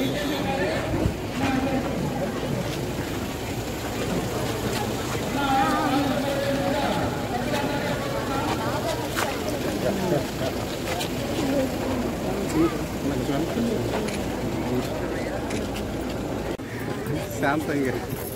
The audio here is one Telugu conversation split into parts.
శాంసంగ్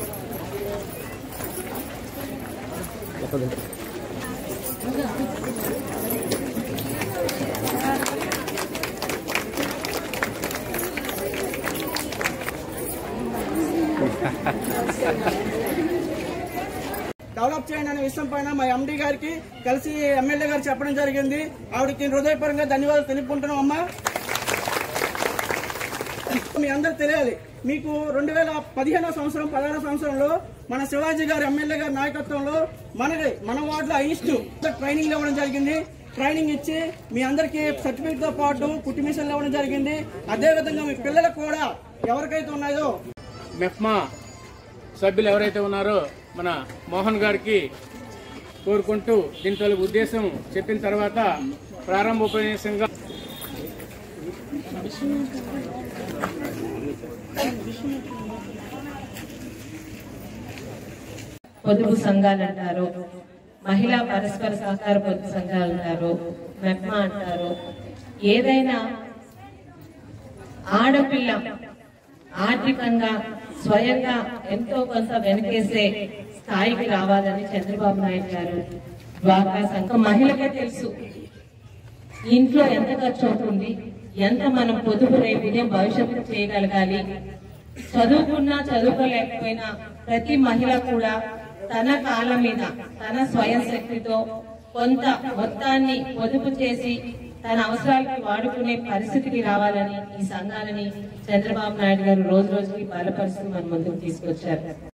డెవలప్ చేయండి అనే విషయం పైన మా ఎండీ గారికి కలిసి ఎమ్మెల్యే గారు చెప్పడం జరిగింది ఆవిడకి హృదయపరంగా ధన్యవాదాలు తెలుపుకుంటున్నాం అమ్మా మీ అందరు తెలియాలి మీకు రెండు వేల పదిహేనో సంవత్సరం పదహారో సంవత్సరంలో మన శివాజీ గారి ఎమ్మెల్యే గారి నాయకత్వంలో మనకి మన వార్డులో ఐస్ట్ ట్రైనింగ్ ఇవ్వడం జరిగింది ట్రైనింగ్ ఇచ్చి మీ అందరికి సర్టిఫికేట్ తో పాటు కుట్టి మిషన్లు ఇవ్వడం జరిగింది అదే విధంగా మీ పిల్లలకు కూడా ఎవరికైతే ఉన్నాయో మెఫ్మా సభ్యులు ఎవరైతే ఉన్నారో మన మోహన్ గారికి కోరుకుంటూ దీని తొలి ఉద్దేశం చెప్పిన తర్వాత ప్రారంభోపన్యాసంగా పొదుపు సంఘాలు అంటారు మహిళా పరస్పర సహకార పొదుపు సంఘాలు అంటారు మెప్మా అంటారు ఏదైనా ఆడపిల్ల ఆర్థికంగా స్వయంగా ఎంతో కొంత వెనకేసే స్థాయికి రావాలని చంద్రబాబు నాయుడు గారు డ్వాక్రా సంఘం మహిళకే తెలుసు ఇంట్లో ఎంత ఖర్చు అవుతుంది ఎంత మనం పొదుపు రేపు ఉదయం భవిష్యత్తు చేయగలగాలి చదువుకున్నా చదువుకోలేకపోయినా ప్రతి మహిళ కూడా తన కాళ్ళ మీద తన స్వయం శక్తితో కొంత మొత్తాన్ని పొదుపు చేసి తన అవసరాలకి వాడుకునే పరిస్థితికి రావాలని ఈ సంఘాలని చంద్రబాబు నాయుడు గారు రోజు రోజుకి బలపరుస్తూ మన ముందుకు తీసుకొచ్చారు